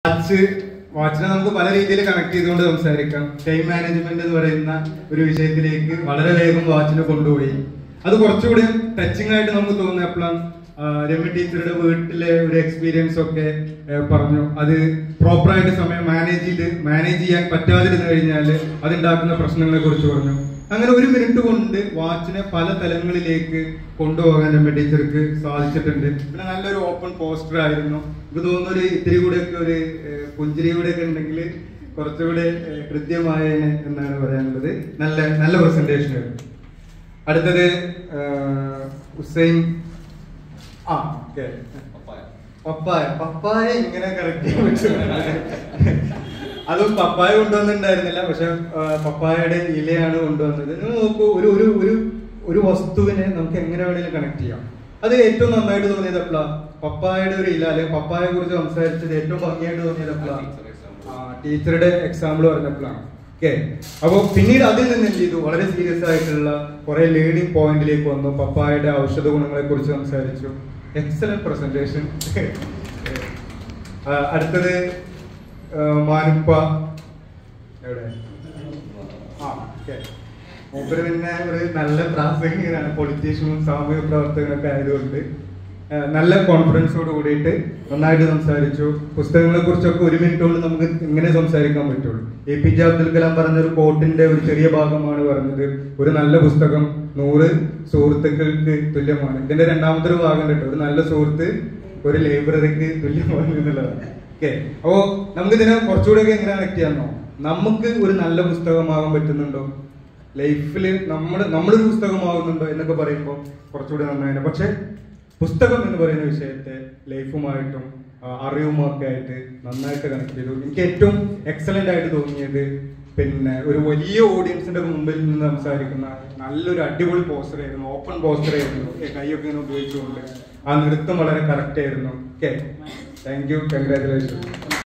watch വാച്ചിനെ നമുക്ക് പല രീതിയിൽ കണക്ട് ചെയ്തുകൊണ്ട് സംസാരിക്കാം ടൈം മാനേജ്മെന്റ് എന്ന് പറയുന്ന ഒരു വിഷയത്തിലേക്ക് വളരെ വേഗം വാച്ചിനെ കൊണ്ടുപോയി അത് കുറച്ചുകൂടി ടച്ചിങ് ആയിട്ട് നമുക്ക് തോന്നിയപ്പോഴാണ് രമ്യ ടീച്ചറുടെ വീട്ടിലെ ഒരു എക്സ്പീരിയൻസ് ഒക്കെ ആ, പറഞ്ഞു അത് പ്രോപ്പറായിട്ട് സമയം മാനേജ് ചെയ്ത് മാനേജ് ചെയ്യാൻ പറ്റാതിരുന്നു കഴിഞ്ഞാൽ അതുണ്ടാക്കുന്ന പ്രശ്നങ്ങളെ കുറിച്ച് പറഞ്ഞു അങ്ങനെ ഒരു മിനിറ്റ് കൊണ്ട് വാച്ചിനെ പല തലങ്ങളിലേക്ക് കൊണ്ടുപോകാൻ രമ്യ ടീച്ചർക്ക് സാധിച്ചിട്ടുണ്ട് പിന്നെ നല്ലൊരു ഓപ്പൺ പോസ്റ്റർ ആയിരുന്നു എനിക്ക് തോന്നുന്നു ഒരു ഇത്തിരി കൂടെയൊക്കെ ഒരു ഏഹ്, പുഞ്ചിരി കൂടെയൊക്കെ ഉണ്ടെങ്കിൽ കുറച്ചുകൂടെ ഏഹ്, കൃത്യമായേനെ എന്നാണ് പറയാനുള്ളത് നല്ല നല്ല പ്രസന്റേഷൻ ആയിരുന്നു അടുത്തത് ഏഹ്, ഹുസൈൻ ആ ഓക്കെ പപ്പായ പപ്പായ ഇങ്ങനെ കറക്റ്റ് ചെയ്യാൻ പറ്റും അതും പപ്പായ കൊണ്ടുവന്നിട്ടുണ്ടായിരുന്നില്ല പക്ഷെ ആ, പപ്പായയുടെ ഇലയാണ് കൊണ്ടുവന്നത് നിങ്ങൾ നോക്കൂ ഒരു ഒരു ഒരു ഒരു വസ്തുവിനെ നമുക്ക് എങ്ങനെ വേണമെങ്കിലും കണക്ട് ചെയ്യാം അത് ഏറ്റവും നന്നായിട്ട് തോന്നിയത് എപ്പോഴാ പപ്പായയുടെ ഒരു ഇല അല്ലെങ്കിൽ പപ്പായെ കുറിച്ച് സംസാരിച്ചത് ഏറ്റവും ഭംഗിയായിട്ട് തോന്നിയത് എപ്പോഴാ ടീച്ചറുടെ എക്സാമ്പിൾ പറഞ്ഞപ്പോഴാണ് ഓക്കെ അപ്പോൾ പിന്നീട് അതിൽ നിന്ന് എന്ത് ചെയ്തു വളരെ സീരിയസ് ആയിട്ടുള്ള കുറെ ലേണിംഗ് പോയിന്റിലേക്ക് വന്നു പപ്പായയുടെ ഔഷധ ഗുണങ്ങളെ കുറിച്ച് സംസാരിച്ചു എക്സലന്റ് പ്രസന്റേഷൻ അടുത്തത് ആ, മാനുപ്പ എവിടെ ആ ഓക്കെ മൂപ്പര് പിന്നെ ഒരു നല്ല പ്രാസംഗികനാണ് പൊളിറ്റീഷ്യനും സാമൂഹിക പ്രവർത്തകനൊക്കെ ആയതുകൊണ്ട് ആ, നല്ല കോൺഫിഡൻസോട് കൂടിയിട്ട് നന്നായിട്ട് സംസാരിച്ചു പുസ്തകങ്ങളെ കുറിച്ചൊക്കെ ഒരു മിനിറ്റ് കൊണ്ട് നമുക്ക് ഇങ്ങനെ സംസാരിക്കാൻ പറ്റുള്ളൂ A P J Abdul Kalam പറഞ്ഞ ഒരു കോട്ടിന്റെ ഒരു ചെറിയ ഭാഗമാണ് പറഞ്ഞത് ഒരു നല്ല പുസ്തകം നൂറ് സുഹൃത്തുക്കൾക്ക് തുല്യമാണ് ഇതിന്റെ രണ്ടാമത്തെ ഒരു ഭാഗം കേട്ടോ ഒരു നല്ല സുഹൃത്ത് ഒരു ലൈബ്രറിക്ക് തുല്യമാണ് എന്നുള്ളതാണ് ഓക്കെ അപ്പോ നമുക്ക് ഇതിനെ കുറച്ചുകൂടെ ഒക്കെ എങ്ങനെ കണക്ട് ചെയ്യാമോ നമുക്ക് ഒരു നല്ല പുസ്തകമാകാൻ പറ്റുന്നുണ്ടോ ലൈഫിൽ നമ്മുടെ നമ്മളൊരു പുസ്തകമാകുന്നുണ്ടോ എന്നൊക്കെ പറയുമ്പോൾ കുറച്ചുകൂടി നന്നായിരുന്നു പക്ഷെ പുസ്തകം എന്ന് പറയുന്ന വിഷയത്തെ ലൈഫുമായിട്ടും ആ, അറിവുമൊക്കെ ആയിട്ട് നന്നായിട്ട് കണക്ട് ചെയ്തു എനിക്ക് ഏറ്റവും എക്സലന്റ് ആയിട്ട് തോന്നിയത് പിന്നെ ഒരു വലിയ ഓഡിയൻസിന്റെ മുമ്പിൽ നിന്ന് സംസാരിക്കുന്ന നല്ലൊരു അടിപൊളി പോസ്റ്റർ ആയിരുന്നു ഓപ്പൺ പോസ്റ്റർ ആയിരുന്നു ഏ, കൈയൊക്കെ ഇങ്ങനെ ഉപയോഗിച്ചുകൊണ്ട് ആ നൃത്തം വളരെ കറക്റ്റ് ആയിരുന്നു ഓക്കെ താങ്ക് യു കൺഗ്രാറ്റുലേഷൻ